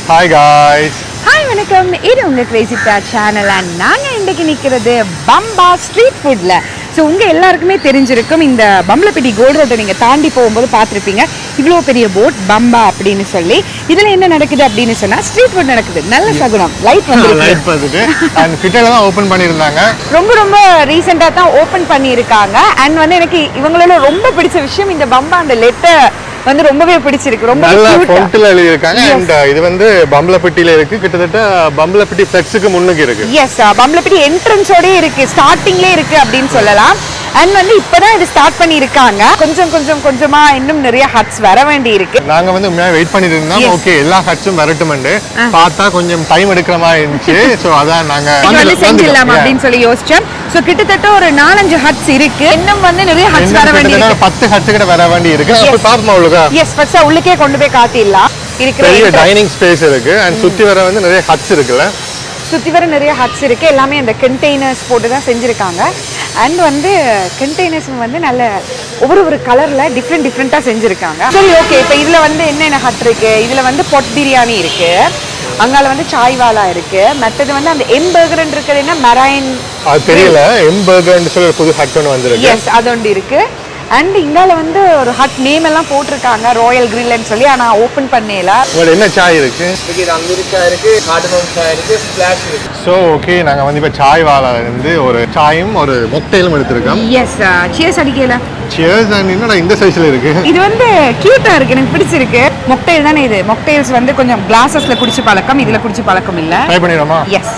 Hi guys hi வணக்கம் இது உங்க கிரேசி பேட் சேனல் அண்ட் நாங்க இன்னைக்கு நிக்கிறது பம்பா ஸ்ட்ரீட் ஃபுட்ல ஸோ உங்க எல்லாருக்குமே தெரிஞ்சிருக்கும் இந்த பம்பலப்பிட்டி கோல்டு ரோட்டை நீங்க தாண்டி போகும்போது பார்த்துருப்பீங்க இவ்வளோ பெரிய போட் பம்பா அப்படின்னு சொல்லி இதுல என்ன நடக்குது அப்படின்னு சொன்னா ஸ்ட்ரீட் ஃபுட் நடக்குது நல்ல சகுனம் லைட் வந்து லைட் பார்த்துட்டு அண்ட் கிட்ட தான் ஓப்பன் பண்ணியிருந்தாங்க ரொம்ப ரொம்ப ரீசெண்டாக தான் ஓப்பன் பண்ணியிருக்காங்க அண்ட் வந்து எனக்கு இவங்களோட ரொம்ப பிடிச்ச விஷயம் இந்த பம்பா அந்த லெட்டர் வந்து ரொம்பவே பிடிச்சிருக்கு ரொம்ப நல்ல cute ஆ. ஃபொண்ட்டில் எழுதியிருக்காங்க அண்ட் இது வந்து பம்பலப்பட்டியில இருக்கு கிட்டத்தட்ட பம்பலப்பட்டி ஃப்ளெக்ஸுக்கு முன்னுக்கு இருக்கு எஸ் பம்பலப்பிட்டி என்ட்ரன்ஸோடயே இருக்கு ஸ்டார்டிங்லேயே இருக்கு அப்படின்னு சொல்லலாம் அண்ட் வந்து இப்பதான் இது ஸ்டார்ட் பண்ணியிருக்காங்க கொஞ்சம் கொஞ்சம் கொஞ்சமா இன்னும் நிறைய ஹட்ஸ் வர வேண்டி இருக்கு நாங்க வந்து உண்மையாக வெயிட் பண்ணிட்டு இருந்தோம் Yes. ஓகே எல்லா ஹட்ஸும் வரட்டுமெண்டு பார்த்தா கொஞ்சம் டைம் எடுக்கிற மாதிரி இருந்துச்சு ஸோ அதான் நாங்க இது வந்து செஞ்சிடலாம் வந்துட்டோம். அப்படின்னு சொல்லி யோசிச்சோம் ஸோ கிட்டத்தட்ட ஒரு நாலஞ்சு ஹட்ஸ் இருக்கு இன்னும் வந்து நிறைய ஹட்ஸ் இன்னும் வர வேண்டி கிட்டத்தட்ட இருக்கு ஒரு பத்து ஹட்ஸ் கிட்ட வர வேண்டி இருக்கு அப்போ Yes. பார்ப்போம் அவளுக்கு எஸ் ஃபர்ஸ்ட் உள்ளுக்கே கொண்டு போய் காட்டிடலாம் இருக்கிற பெரிய entrance. டைனிங் ஸ்பேஸ் இருக்கு அண்ட் சுத்தி வர வந்து நிறைய ஹட்ஸ் இருக்குல்ல சுற்றி வர நிறைய ஹட்ஸ் இருக்குது எல்லாமே அந்த கண்டெய்னர்ஸ் போட்டு தான் செஞ்சுருக்காங்க அண்ட் வந்து கண்டெய்னர்ஸ் வந்து நல்ல ஒவ்வொரு ஒரு கலரில் டிஃப்ரெண்ட் டிஃப்ரெண்ட்டாக செஞ்சுருக்காங்க சரி ஓகே இப்போ இதில் வந்து என்னென்ன ஹட் இருக்குது இதில் வந்து பொட் பிரியாணி இருக்குது அங்கால வந்து சாய் வாலா இருக்குது மற்றது வந்து அந்த எம் பர்கர்ன்னு இருக்கிறது என்ன மெரைன் அது தெரியல எம் பர்கர்னு சொல்லி ஒரு புது ஹட் ஒன்று வந்திருக்கு எஸ் அது ஒன்று இருக்குது அண்ட் இங்கால வந்து ஒரு ஹட் நேம் எல்லாம் போட்டிருக்காங்க ராயல் கிரில்னு சொல்லி ஆனால் ஓப்பன் பண்ணல உங்களோட என்ன சாய் இருக்கு இது அமெரிக்கா இருக்கு கார்டமம் சாய் இருக்கு ஸ்பிளாஷ் இருக்கு ஸோ ஓகே நாங்கள் வந்து இப்போ சாய் வாலால இருந்து ஒரு சாயும் ஒரு மொக்டெயிலும் எடுத்திருக்கோம் எஸ் சியர்ஸ் அடிக்கல சியர்ஸ் அண்ட் என்னடா இந்த சைஸ்ல இருக்கு இது வந்து கியூட்டா இருக்கு எனக்கு பிடிச்சிருக்கு மொக்டைல் தானே இது மொக்டைல்ஸ் வந்து கொஞ்சம் கிளாஸஸ்ல குடிச்சு பழக்கம் இதுல குடிச்சு பழக்கம் இல்ல ட்ரை பண்ணிடுமா எஸ்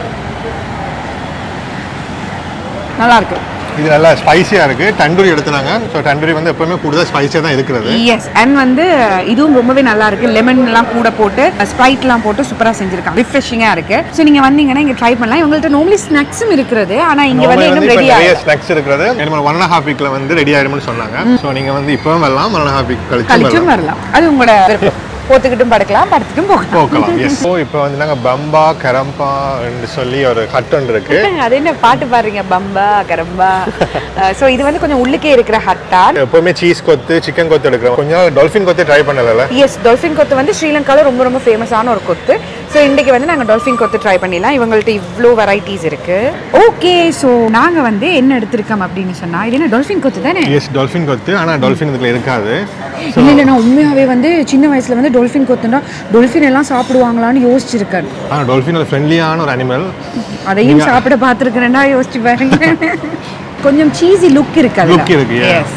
நல்லா இருக்கு இது நல்லா ஸ்பைசியாக இருக்கு தண்டூரி எடுத்துனாங்க ஸோ தண்டூரி வந்து எப்பவுமே கூடுதல் ஸ்பைசியாக தான் இருக்கிறது எஸ் அண்ட் வந்து இதுவும் ரொம்பவே நல்லா இருக்கு லெமன் எல்லாம் கூட போட்டு ஸ்ப்ரைட் எல்லாம் போட்டு சூப்பரா செஞ்சிருக்காங்க ரிஃப்ரெஷிங்கா இருக்கு ஸோ நீங்க வந்தீங்கன்னா இங்க ட்ரை பண்ணலாம் இவங்கள்ட்ட நார்மலி ஸ்நாக்ஸும் இருக்கிறது ஆனா இங்க வந்து Normally இன்னும் வந்து ரெடி இப்போ நிறைய ஆகும் ஸ்நாக்ஸ் இருக்கிறது ஒன் அண்ட் ஹாஃப் வீக்ல வந்து ரெடி ஆயிடும்னு சொன்னாங்க ஸோ நீங்க வந்து இப்பவும் வரலாம் ஒன் அண்ட் ஹாஃப் வீக் கழிச்சு கழிச்சும் வரலாம் வரலாம் அது உங்களோட விருப்பம் போத்துக்கிட்டும் படுக்கலாம் படுத்துட்டும் போகலாம் போக்கலாம் எஸ் ஸோ இப்போ வந்து நாங்கள் பம்பா கரம்பா சொல்லி ஒரு ஹட் ஒன்று இருக்கு அது என்ன பாட்டு பாடுறீங்க பம்பா கரம்பா ஸோ இது வந்து கொஞ்சம் உள்ளுக்கே இருக்கிற ஹட்டான் எப்பவுமே சீஸ் கொத்து சிக்கன் கொத்து எடுக்கிறோம் கொஞ்ச நாள் டால்ஃபின் கொத்து ட்ரை பண்ணல எஸ் டால்ஃபின் கொத்து வந்து ஸ்ரீலங்காவில் ரொம்ப ரொம்ப ஃபேமஸான ஒரு கொத்து ஸோ இன்றைக்கி வந்து நாங்கள் டால்ஃபின் கொத்து ட்ரை பண்ணிடலாம் இவங்கள்ட்ட இவ்வளோ வெரைட்டிஸ் இருக்கு ஓகே ஸோ நாங்கள் வந்து என்ன எடுத்திருக்கோம் அப்படின்னு சொன்னால் இது என்ன டால்ஃபின் கொத்து தானே எஸ் டால்ஃபின் கொத்து ஆனால் டால்ஃபின் இதுல இருக்காது இல்லை இல்லை நான் உண்மையாகவே வந்து சின்ன வயசில் வந்து டால்ஃபின் கொத்துனா டால்ஃபின் எல்லாம் சாப்பிடுவாங்களான்னு யோசிச்சிருக்கேன் ஆனால் டால்ஃபின் ஒரு ஃப்ரெண்ட்லியான ஒரு அனிமல் அதையும் சாப்பிட பார்த்துருக்கிறேன்னா யோசிச்சு பாருங்க கொஞ்சம் சீஸி லுக் இருக்கு அதுல. Look இருக்கு, yeah. Yes.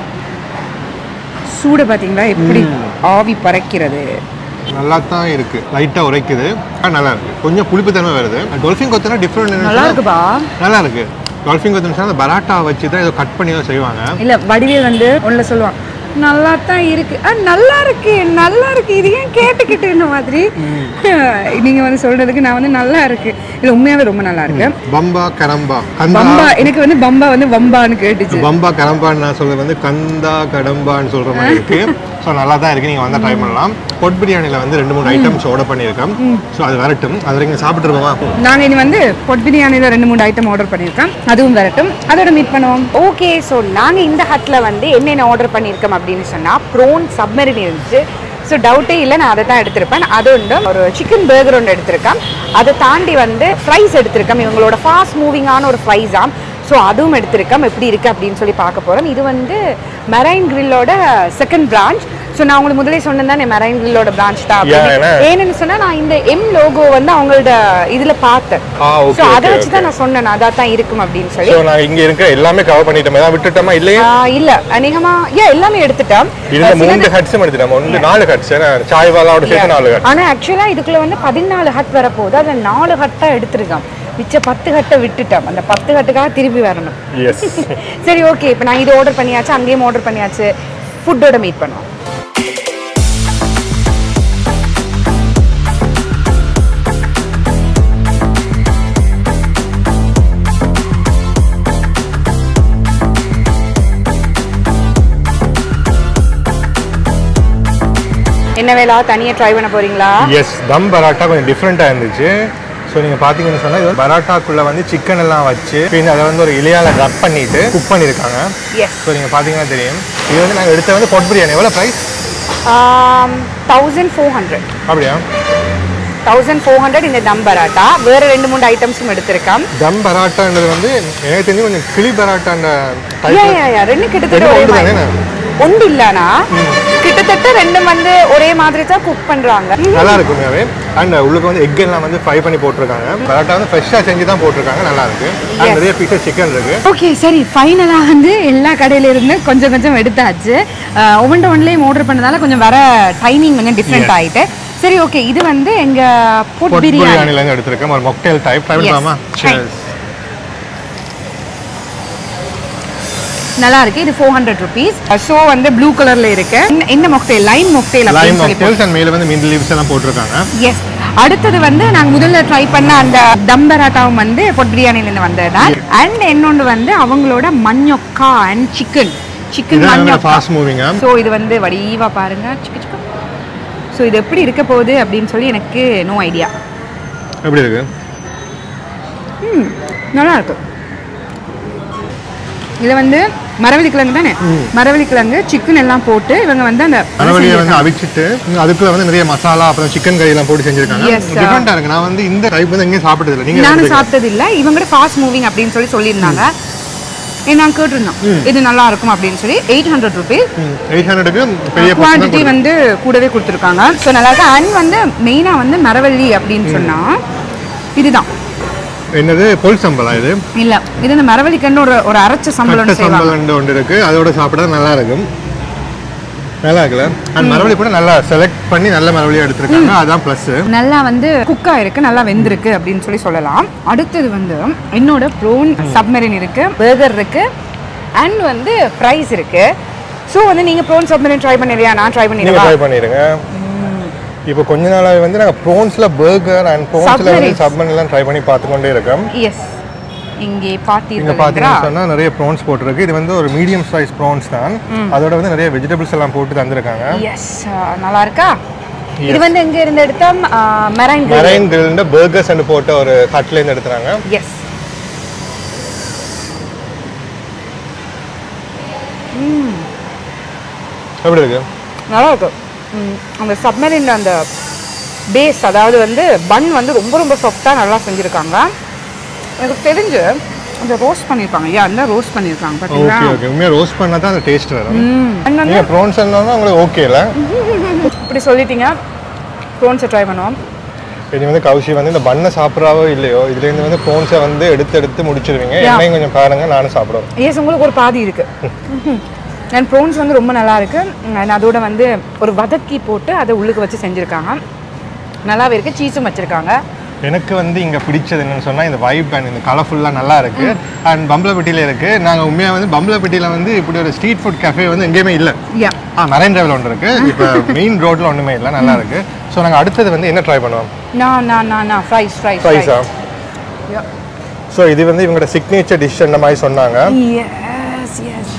சூட பார்த்தீங்களா எப்படி ஆவி பறக்கிறது நல்லா தான் இருக்கு லைட்டா உரைக்குது ஆனா நல்லா இருக்கு கொஞ்சம் புளிப்பு தன்மை வருது டால்ஃபின் கொத்துனா டிஃப்ரெண்ட் நல்லா இருக்குப்பா நல்லா இருக்கு டால்ஃபின் கொத்துன்னு சொன்னா பராட்டா வச்சு தான் ஏதோ கட் பண்ணி தான் செய்வாங்க இல்ல வடிவேல் வந்து ஒன்ல சொல்லுவான் நல்லா தான் இருக்கு ஆ நல்லா இருக்கு நல்லா இருக்கு இது ஏன் கேட்டுக்கிட்டு இந்த மாதிரி நீங்க வந்து சொல்றதுக்கு நான் வந்து நல்லா இருக்கு இது உண்மையாவே ரொம்ப நல்லா இருக்கு பம்பா கரம்பா கந்தா பம்பா எனக்கு வந்து பம்பா வந்து வம்பான்னு கேட்டுச்சு பம்பா கரம்பான்னு நான் சொல்றது வந்து கந்தா கடம்பான்னு சொல்ற மாதிரி இருக்கு ஸோ நல்லா தான் இருக்கு நீங்க வந்தா ட்ரை பண்ணலாம் பொட் பிரியாணில வந்து ரெண்டு மூணு ஐட்டம்ஸ் ஆர்டர் பண்ணியிருக்கோம் ஸோ அது வரட்டும் அது வரைக்கும் சாப்பிட்டு இருக்கோமா நாங்க இனி வந்து பொட் பிரியாணில ரெண்டு மூணு ஐட்டம் ஆர்டர் பண்ணியிருக்கோம் அதுவும் வரட்டும் அதோட மீட் பண்ணுவோம் ஓகே ஸோ நாங்க இந்த ஹட்ல வந்து என்னென்ன ஆர்டர் பண்ணியிருக்கோம் அப்படின்னு சொன்னா ப்ரோன் சப்மரின் இருந்துச்சு ஸோ டவுட்டே இல்லை நான் அதை தான் எடுத்திருப்பேன் அது ஒன்று ஒரு சிக்கன் பர்கர் ஒன்று எடுத்திருக்கேன் அதை தாண்டி வந்து ஃப்ரைஸ் எடுத்திருக்கேன் இவங்களோட ஃபாஸ்ட் மூவிங்கான ஒரு ஃப்ரைஸாம் ஸோ அதுவும் எடுத்திருக்கோம் எப்படி இருக்குது அப்படின்னு சொல்லி பார்க்க போகிறோம் இது வந்து மெரைன் கிரில்லோட செகண்ட் பிரான்ச் ஸோ நான் உங்களுக்கு முதலே சொன்னேன் தானே மெரைன் கிரில்லோட பிரான்ச் தான் Yeah, அப்படின்னு. ஏன்னா- ஏன்னு சொன்னா நான் இந்த எம் லோகோ வந்து அவங்களோட இதுல பார்த்தேன் ஆ, okay, ஸோ அதை okay, வச்சு தான் நான் சொன்னேன் அதான் தான் இருக்கும் அப்படின்னு சொல்லி ஸோ நான் இங்க இருக்க எல்லாமே கவர் பண்ணிட்டோம் ஏதாவது விட்டுட்டோமா இல்லையே ஆ, இல்ல அநேகமா ஏன் எல்லாமே எடுத்துட்டேன் இருந்த சில மூணு ஹட்ஸும் எடுத்துட்டோம் ஒன்று நாலு ஹட்ஸ் சாய் வாலாவோட சேர்த்து நாலு ஹட் ஆனா ஆக்சுவலா இதுக்குள்ள வந்து பதினாலு ஹட் வரப்போகுது அதுல நாலு ஹட்டா எடுத்திருக்கான் மிச்ச பத்து ஹட்டை விட்டுட்டோம் அந்த பத்து ஹட்டுக்காக திருப்பி வரணும் எஸ் சரி ஓகே இப்போ நான் இது ஆர்டர் பண்ணியாச்சு அங்கேயும் ஆர்டர் பண்ணியாச்சு ஃபுட்டோட மீட் பண்ணுவோம் என்ன வேலா தனியா ட்ரை பண்ண போறீங்களா எஸ் தம் பராட்டா கொஞ்சம் டிஃப்ரெண்ட்டாக இருந்துச்சு ஸோ நீங்கள் பார்த்தீங்கன்னு சொன்னால் இது பராட்டாக்குள்ளே வந்து சிக்கன் எல்லாம் வச்சு பின் அதை வந்து ஒரு இலையால ரப் பண்ணிட்டு குக் பண்ணியிருக்காங்க எஸ் ஸோ நீங்கள் பார்த்தீங்கன்னா தெரியும் இது வந்து நாங்கள் எடுத்த வந்து பொட் பிரியாணி எவ்வளோ ப்ரைஸ் தௌசண்ட் ஃபோர் ஹண்ட்ரட் அப்படியா தௌசண்ட் ஃபோர் ஹண்ட்ரட் இந்த தம் பராட்டா வேற ரெண்டு மூணு ஐட்டம்ஸும் எடுத்திருக்கேன் தம் பராட்டான்றது வந்து எனக்கு தெரிஞ்சு கொஞ்சம் கிளி பராட்டான்ற யா டைப் யா யா ரெண்டு கிட்டத்தட்ட ரெண்டும் ஒரே ஒன்று மாதிரி தானே? ஒன்று இல்லனா கிட்டத்தட்ட ரெண்டும் வந்து ஒரே மாதிரி தான் குக் பண்றாங்க நல்லா இருக்குமே அண்ட் உள்ளுக்கு வந்து எக் எல்லாம் வந்து ஃப்ரை பண்ணி போட்டிருக்காங்க பரோட்டா வந்து ஃப்ரெஷ்ஷாக செஞ்சு தான் போட்டிருக்காங்க நல்லா இருக்கு அண்ட் நிறைய பீசஸ் சிக்கன் இருக்கு ஓகே சரி ஃபைனலாக வந்து எல்லா கடையில இருந்து கொஞ்சம் கொஞ்சம் எடுத்தாச்சு ஒவ்வொன்று ஒன்லேயும் ஆர்டர் பண்ணதால கொஞ்சம் வர டைமிங் கொஞ்சம் டிஃப்ரெண்ட் ஆயிட்டு சரி ஓகே இது வந்து எங்க பொட் பொட் பிரியாணி பிரியாணில இருந்து எடுத்திருக்கேன் ஒரு மொக்டேல் டைப் ட்ரை Yes. பண்ணலாமா Try. நல்லா இருக்கு இது ஃபோர் ஹண்ட்ரட் ருபீஸ் ஸோ வந்து ப்ளூ கலர்ல இருக்கு இந்த- இந்த மொக்டேல் லைன் மொக்டேல் லைம் அப்படின்னு சொல்லி மொக்டேல்ஸ் அண்ட் மேல வந்து மின் லீவ்ஸ் எல்லாம் போட்டிருக்காங்க எஸ் அடுத்தது வந்து நாங்க முதல்ல ட்ரை பண்ண அந்த தம் பராட்டாவும் வந்து பொட் பிரியாணிலேருந்து வந்தது தான் அண்ட் இன்னொன்று வந்து அவங்களோட மஞ்சொக்கா அண்ட் சிக்கன் சிக்கன் இதான் மஞ்சொக்கா ஃபாஸ்ட் மூவிங்க ஸோ இது வந்து வடிவா பாருங்க சிக்கு சிக்கு ஸோ இது எப்படி இருக்க போகுது அப்படின்னு சொல்லி எனக்கு நோ ஐடியா எப்படி இருக்கு ம் நல்லா இருக்கு இது வந்து மரவள்ளி கிழங்கு தானே மரவள்ளி கிழங்கு சிக்கன் எல்லாம் போட்டு இவங்க வந்து அந்த மரவழியை வந்து அவிச்சிட்டு அதுக்குள்ள வந்து நிறைய மசாலா அப்புறம் சிக்கன் கறி எல்லாம் போட்டு செஞ்சிருக்காங்க Yes, sir. டிஃப்ரெண்டா இருக்கு நான் வந்து இந்த டைப் வந்து எங்கேயும் சாப்பிட்டது இல்லை நீங்க நானும் சாப்பிட்டீங்க? சாப்பிட்டது இல்ல இவங்க ஃபாஸ்ட் மூவிங் அப்படின்னு சொல்லி சொல்லியிருந்தாங்க ஏ, நான் கேட்டிருந்தோம் இது நல்லா இருக்கும் அப்படின்னு சொல்லி எயிட் ஹண்ட்ரட் ருபீஸ் ம், 800 க்கு பெரிய portion தான் குவான்டிட்டி கொடுக்கும். வந்து கூடவே கொடுத்துருக்காங்க ஸோ நல்லா இருக்கு அண்ட் வந்து மெயினாக வந்து மரவள்ளி அப்படின்னு சொன்னா இதுதான் என்னது பொல் சம்பளா இது இல்ல இது இந்த மரவள்ளிக்கண்டு ஒரு ஒரு அரைச்ச சம்பளம் கட்ட செய்வாங்க சம்பளம் ஒன்று இருக்கு அதோட சாப்பிட்டா நல்லா இருக்கும் நல்லா இருக்குல்ல அண்ட் மரவள்ளி கூட நல்லா செலக்ட் பண்ணி நல்ல மரவழியா எடுத்திருக்காங்க அதான் ப்ளஸ் நல்லா வந்து குக் ஆயிருக்கு நல்லா வெந்திருக்கு அப்படின்னு சொல்லி சொல்லலாம் அடுத்தது வந்து என்னோட ப்ரோன் சப்மெரின் இருக்கு பர்கர் இருக்கு அண்ட் வந்து ஃப்ரைஸ் இருக்கு ஸோ வந்து நீங்க ப்ரோன் சப்மெரின் ட்ரை பண்ணிடுறியா நான் ட்ரை நீங்க பண்ணிடுவா ட்ரை பண்ணிருங்க இப்போ கொஞ்ச நாளாவே வந்து நாங்க ப்ரோன்ஸ்ல பர்கர் அண்ட் ப்ரோன்ஸ்ல வந்து Submarines. சப்மன் எல்லாம் ட்ரை பண்ணி பார்த்து கொண்டே இருக்கோம் எஸ் இங்கே இங்க பார்த்தீர்கள் பாத்தீங்கன்னு சொன்னா நிறைய ப்ரோன்ஸ் போட்டிருக்கு இது வந்து ஒரு மீடியம் சைஸ் ப்ரோன்ஸ் தான் அதோட வந்து நிறைய வெஜிடபிள்ஸ் எல்லாம் போட்டு தந்திருக்காங்க எஸ் நல்லா இருக்கா இது வந்து எங்க இருந்து எடுத்தோம் மெரைன் மரைன் கிரில்ல பர்கர்ஸ் அண்ட் போட்ட ஒரு கட்ல இருந்து எடுத்துறாங்க எஸ் எப்படி இருக்கு நல்லா இருக்கு ம், அந்த சப்மெரின் அந்த பேஸ் அதாவது வந்து பன் வந்து ரொம்ப ரொம்ப சாஃப்டாக நல்லா செஞ்சுருக்காங்க எனக்கு தெரிஞ்சு அந்த ரோஸ்ட் பண்ணியிருப்பாங்க ஐயா அந்த ரோஸ்ட் பண்ணியிருக்காங்க பார்த்தீங்களா ஓகே ஓகே உண்மையா ரோஸ்ட் பண்ணா தான் அந்த டேஸ்ட் வரும் ம் and வந்து நீங்க ப்ரோன்ஸ் உங்களுக்கு ஓகே இல்ல இப்படி சொல்லிட்டீங்க ப்ரோன்ஸை ட்ரை பண்ணுவோம் இது வந்து கௌஷி வந்து இந்த பண்ணை சாப்பிட்றாவோ இல்லையோ இதுல இருந்து வந்து ப்ரோன்ஸை வந்து எடுத்து எடுத்து முடிச்சிருவீங்க Yeah. என்னையும் கொஞ்சம் பாருங்க நானும் சாப்பிடுவேன் எஸ் உங்களுக்கு ஒரு பாதி இருக்கு அண்ட் ப்ரோன்ஸ் வந்து ரொம்ப நல்லா இருக்கு and அதோட வந்து ஒரு வதக்கி போட்டு அதை உள்ளுக்கு வச்சு செஞ்சுருக்காங்க நல்லாவே இருக்கு சீஸும் வச்சிருக்காங்க எனக்கு வந்து இங்க பிடிச்சது என்னன்னு சொன்னா இந்த வைப் அண்ட் இந்த கலர்ஃபுல்லா நல்லா இருக்கு அண்ட் பம்பலப்பட்டியில இருக்கு நாங்க உண்மையா வந்து பம்பலப்பட்டியில வந்து இப்படி ஒரு ஸ்ட்ரீட் ஃபுட் கேஃபே வந்து எங்கேயுமே இல்ல யா ஆ மரைன் டிரைவில் ஒன்று இருக்கு இப்போ மெயின் ரோட்ல ஒண்ணுமே இல்லை நல்லா இருக்கு ஸோ நாங்க அடுத்தது வந்து என்ன ட்ரை பண்ணுவோம் நான் நான் நான் நான் ஃப்ரைஸ் ஃப்ரைஸ் ஃப்ரைஸா ஸோ இது வந்து இவங்களோட சிக்னேச்சர் டிஷ் அந்த மாதிரி சொன்னாங்க எஸ் எஸ்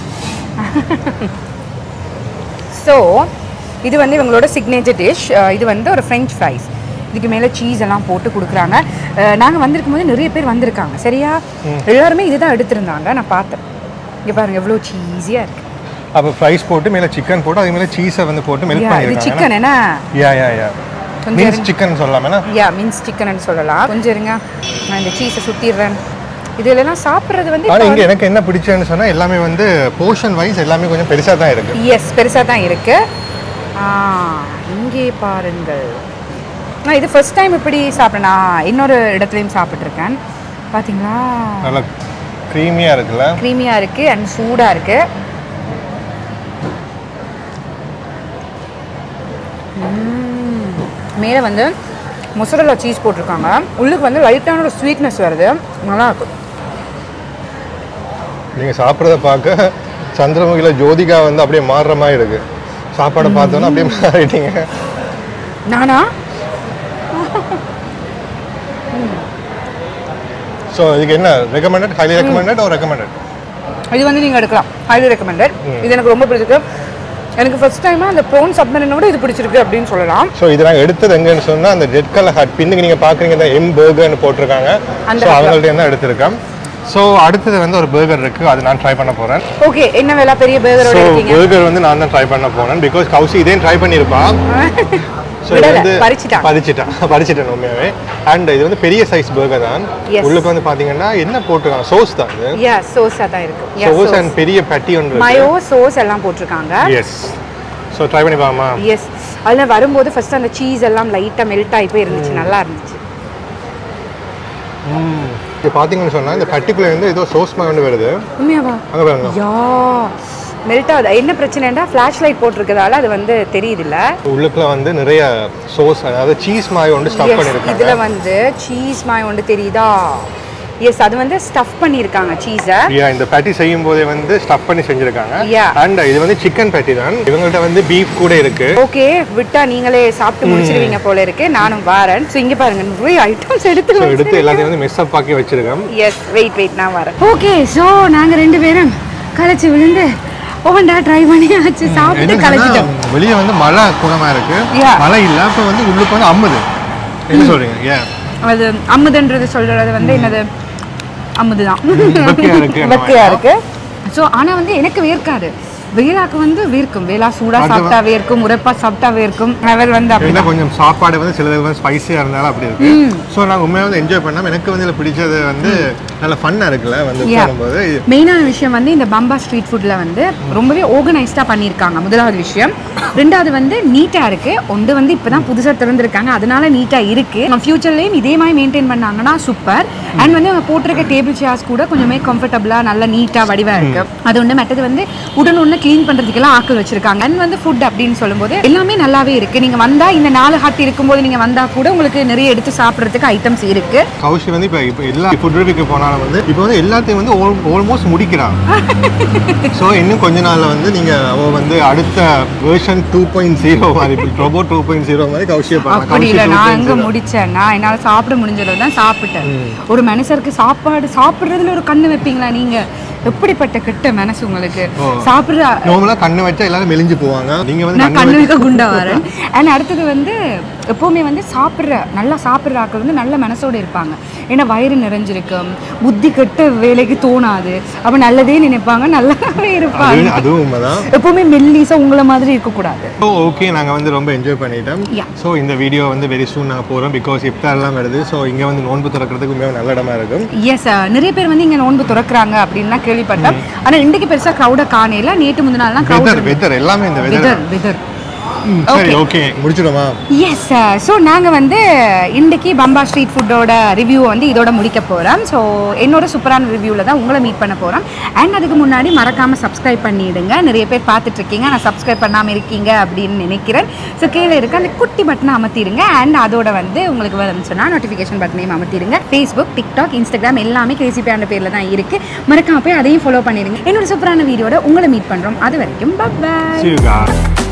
ஸோ இது வந்து இவங்களோட சிக்னேச்சர் டிஷ் இது வந்து ஒரு ஃப்ரெஞ்ச் ஃப்ரைஸ் இதுக்கு மேலே சீஸ் எல்லாம் போட்டு கொடுக்குறாங்க நாங்கள் வந்திருக்கும் போது நிறைய பேர் வந்திருக்காங்க சரியா எல்லாருமே இதுதான் எடுத்திருந்தாங்க நான் பார்த்தேன் இங்கே பாருங்க எவ்வளோ சீஸியாக இருக்கு அப்போ ஃப்ரைஸ் போட்டு மேலே சிக்கன் போட்டு அது மேலே சீஸை வந்து போட்டு மெல்ட் Yeah, இது பண்ணியிருக்காங்க சிக்கன் என்ன யா யா யா கொஞ்சம் மீன்ஸ் இருங்க. சிக்கன் சொல்லலாமேனா யா மீன்ஸ் சிக்கன் சொல்லலாம் கொஞ்சம் இருங்க நான் இந்த சீஸை சுற்றிடுறேன் இதுலலாம் சாப்பிட்றது வந்து ஆனால் இங்கே எனக்கு என்ன பிடிச்சதுன்னு சொன்னா எல்லாமே வந்து போர்ஷன் வைஸ் எல்லாமே கொஞ்சம் பெருசா தான் இருக்கு எஸ் பெருசாக தான் இருக்கு ஆ, இங்கே பாருங்கள் நான் இது ஃபர்ஸ்ட் டைம் இப்படி சாப்பிட்டேன் நான் இன்னொரு இடத்துலையும் சாப்பிட்ருக்கேன் பார்த்தீங்களா நல்லா க்ரீமியாக இருக்குல்ல க்ரீமியாக இருக்கு அண்ட் சூடாக இருக்கு மேலே வந்து மொசரல்லா சீஸ் போட்டிருக்காங்க உள்ளுக்கு வந்து லைட்டான ஒரு ஸ்வீட்னஸ் வருது நல்லா இருக்கும் நீங்க சாப்பிட்றத பார்க்க சந்திரமுகில ஜோதிகா வந்து அப்படியே மாறுற மாதிரி இருக்கு சாப்பாடை பார்த்தோன்னா அப்படியே மாறிட்டீங்க நானா ஸோ இதுக்கு என்ன ரெக்கமெண்டட் ஹைலி ரெக்கமெண்டட் ஒரு ரெக்கமெண்டட் இது வந்து நீங்கள் எடுக்கலாம் ஹைலி ரெக்கமெண்டட் இது எனக்கு ரொம்ப பிடிச்சிருக்கு எனக்கு ஃபர்ஸ்ட் டைமாக அந்த ப்ரோன் சப்மரினோட இது பிடிச்சிருக்கு அப்படின்னு சொல்லலாம் ஸோ இது நாங்கள் எடுத்தது எங்கன்னு சொன்னா அந்த ரெட் கலர் ஹட் பின்னுக்கு நீங்க பாக்குறீங்க இந்த எம் பர்கர்னு போட்டிருக்காங்க அந்த ஸோ அவங்கள்ட்ட தான் எடுத்திருக்கேன் ஸோ அடுத்தது வந்து ஒரு பர்கர் இருக்கு அது நான் ட்ரை பண்ண போறேன் ஓகே என்ன வேலை பெரிய ஸோ பேர்கரோட இருக்கீங்க பர்கர் வந்து நான் தான் ட்ரை பண்ண போறேன் பிகாஸ் கௌசி இதே ட்ரை பண்ணியிருப்பான் ஸோ இது விடல, வந்து பறிச்சுட்டான். பறிச்சிட்டான் பறிச்சிட்டேன் உண்மையாவே அண்ட் இது வந்து பெரிய சைஸ் பர்கர் தான் Yes. உள்ளுக்கு வந்து பாத்தீங்கன்னா என்ன போட்டிருக்காங்க சோஸ் தான் இது யா சோஸா தான் இருக்கு Yeah, சோஸ் sauce. அண்ட் பெரிய பட்டி ஒன்று மயோ சோஸ் எல்லாம் போட்டிருக்காங்க எஸ் ஸோ ட்ரை பண்ணி பாமா எஸ் அதில் வரும்போது ஃபர்ஸ்ட் அந்த சீஸ் எல்லாம் லைட்டாக மெல்ட் ஆகி போய் இருந்துச்சு நல்லா இருந்துச்சு இப்போ பார்த்தீங்கன்னு சொன்னா இந்த பட்டிக்குள்ள வந்து ஏதோ சோஸ் மாதிரி ஒன்று வருது உண்மையாவா அங்கே பாருங்க யா மெல்ட் ஆகுது என்ன பிரச்சனைன்னா ஃப்ளாஷ் லைட் போட்டிருக்கதால அது வந்து தெரியுது இல்ல உள்ளுக்குள்ள வந்து நிறைய சோஸ் அதாவது சீஸ் மாதிரி ஒன்று ஸ்டஃப் இதுல பண்ணியிருக்காங்க வந்து சீஸ் மாய் ஒன்று தெரியுதா எஸ் அது வந்து ஸ்டஃப் பண்ணியிருக்காங்க சீஸை Yeah, இந்த பேட்டி செய்யும் போதே வந்து ஸ்டஃப் பண்ணி செஞ்சிருக்காங்க Yeah. அண்ட் இது வந்து சிக்கன் பேட்டி தான் இவங்கள்ட்ட வந்து பீஃப் கூட இருக்கு ஓகே விட்டா நீங்களே சாப்பிட்டு முடிச்சிடுவீங்க போல இருக்கு நானும் வரேன் ஸோ இங்க பாருங்க நிறைய ஐட்டம்ஸ் ஸோ எடுத்து எடுத்து எல்லாத்தையும் வந்து மிஸ் அப் ஆக்கி வச்சிருக்கோம் எஸ் வெயிட் வெயிட் நான் வரேன் ஓகே ஸோ நாங்க ரெண்டு பேரும் களைச்சு விழுந்து ஒவ்வொன்றா ட்ரை பண்ணியாச்சு சாப்பிட்டு களைச்சிட்டோம் வெளியே வந்து மழை குணமா இருக்கு Yeah. மழை இல்ல இப்போ வந்து உள்ளுக்கு வந்து அம்முது என்ன சொல்றீங்க ஏன் அது அம்முதுன்றது சொல்றது வந்து என்னது அம்முதுதான் வெக்கையா இருக்கு அந்த வெக்கையா இருக்கு ஸோ ஆனா வந்து எனக்கு வேர்க்காது வேலாக்கு வந்து வேர்க்கும் வேலா சூடா அது சாப்பிட்டா வேர்க்கும் உரைப்பா சாப்பிட்டா வேர்க்கும் அவர் வந்து அப்படி என்ன கொஞ்சம் சாப்பாடு வந்து சிலது வந்து ஸ்பைசியாக இருந்தாலும் அப்படி இருக்கு ஸோ நான் உண்மையாக வந்து என்ஜாய் பண்ணாம எனக்கு வந்து இதில் பிடிச்சது வந்து நல்ல ஃபன்னாக இருக்குல்ல வந்து Yeah. போகும்போது மெயினான விஷயம் வந்து இந்த பம்பா ஸ்ட்ரீட் ஃபுட்டில் வந்து ரொம்பவே ஆர்கனைஸ்டாக பண்ணியிருக்காங்க முதலாவது விஷயம் ரெண்டாவது வந்து நீட்டாக இருக்கு ஒன்று வந்து இப்போ தான் புதுசாக திறந்துருக்காங்க அதனால நீட்டாக இருக்கு நம்ம ஃபியூச்சர்லேயும் இதே மாதிரி மெயின்டைன் பண்ணாங்கன்னா சூப்பர் அண்ட் வந்து அவங்க போட்டிருக்க டேபிள் சேர்ஸ் கூட கொஞ்சமே கம்ஃபர்டபுளாக நல்ல நீட்டாக வடிவாக இருக்கு அது ஒன்று மற்றது வந்து உடன் ஒன்று க்ளீன் பண்ணுறதுக்கெல்லாம் ஆக்கள் வச்சிருக்காங்க அண்ட் வந்து ஃபுட் அப்படின்னு சொல்லும்போது எல்லாமே நல்லாவே இருக்கு நீங்கள் வந்தால் இந்த நாலு ஹட் இருக்கும்போது நீங்கள் வந்தால் கூட உங்களுக்கு நிறைய எடுத்து சாப்பிட்றதுக்கு ஐட்டம்ஸ் இருக்கு கௌஷி வந்து இப்போ இப்போ எல்லா ஃபுட் ரிவ்யூக்கு போனாலும் வந்து இப்போ வந்து எல்லாத்தையும் வந்து ஆல்மோஸ்ட் முடிக்கிறான் ஸோ இன்னும் கொஞ்ச நாளில் வந்து நீங்கள் அவ வந்து அடுத்த வேர்ஷன் டூ பாயிண்ட் ஜீரோ மாதிரி ரோபோ டூ பாயிண்ட் ஜீரோ மாதிரி கௌஷியை பார்க்கலாம் அப்படி கௌஷி இல்லை நான் 2.0. எங்க முடிச்சேன் நான் என்னால சாப்பிட முடிஞ்சதை தான் சாப்பிட்டேன் ஒரு மனுஷருக்கு சாப்பாடு சாப்பிடுறதுல ஒரு கண்ணு வைப்பீங்களா நீங்க எப்படிப்பட்ட கெட்ட மனசு உங்களுக்கு சாப்பிடுற நார்மலா கண்ணு வச்சா எல்லாரும் மெலிஞ்சு போவாங்க நீங்க வந்து நான் கண்ணு கண்ணு வச்சு வைக்க குண்டா வரேன் அண்ட் அடுத்தது வந்து எப்போவுமே வந்து சாப்பிட்ற நல்லா சாப்பிட்ற ஆட்கள் வந்து நல்ல மனசோட இருப்பாங்க ஏன்னா வயிறு நிறைஞ்சிருக்கும் புத்தி கெட்ட வேலைக்கு தோணாது அப்போ நல்லதே நினைப்பாங்க நல்லாவே இருப்பாங்க அது- அதுவும் உண்மைதான் எப்போவுமே மெல்லிசா உங்களை மாதிரி இருக்கக்கூடாது ஸோ ஓகே நாங்கள் வந்து ரொம்ப என்ஜாய் பண்ணிட்டோம் Yeah. ஸோ இந்த வீடியோ வந்து வெரி சூன் நாங்கள் போகிறோம் பிகாஸ் இஃப்தார் எல்லாம் வருது ஸோ இங்கே வந்து நோன்பு திறக்கிறதுக்கு உண்மையாக நல்ல இடமா இருக்கும் எஸ் நிறைய பேர் வந்து இங்க நோன்பு திறக்கிறாங்க அப்படின்லாம் கேள்விப்பட்டேன் ஆனா இன்றைக்கு பெருசா க்ரௌட காணையில நேற்று முந்தின நாள்லாம் வெதர் க்ரௌட் வெதர் எல்லாமே இந்த வெதர் வெதர் வெதர் சரி ஓகே முடிச்சிடுமா எஸ் ஸோ நாங்கள் வந்து இன்றைக்கி பம்பா ஸ்ட்ரீட் ஃபுட்டோட ரிவ்யூ வந்து இதோட முடிக்க போகிறோம் ஸோ என்னோட சூப்பரான ரிவ்யூவில் தான் உங்களை மீட் பண்ண போகிறோம் அண்ட் அதுக்கு முன்னாடி மறக்காமல் சப்ஸ்கிரைப் பண்ணிடுங்க நிறைய பேர் பார்த்துட்டு இருக்கீங்க நான் சப்ஸ்கிரைப் பண்ணாமல் இருக்கீங்க அப்படின்னு நினைக்கிறேன் ஸோ கீழே இருக்க அந்த குட்டி பட்டனை அமர்த்திடுங்க அண்ட் அதோட வந்து உங்களுக்கு வரும்னு சொன்னால் நோட்டிஃபிகேஷன் பட்டனையும் அமர்த்திடுங்க ஃபேஸ்புக் டிக்டாக் இன்ஸ்டாகிராம் எல்லாமே கேசிபி அந்த பேரில் தான் இருக்குது மறக்காம போய் அதையும் ஃபாலோ பண்ணிடுங்க என்னோட சூப்பரான வீடியோட உங்களை மீட் பண்ணுறோம் அது வரைக்கும் பை See you guys.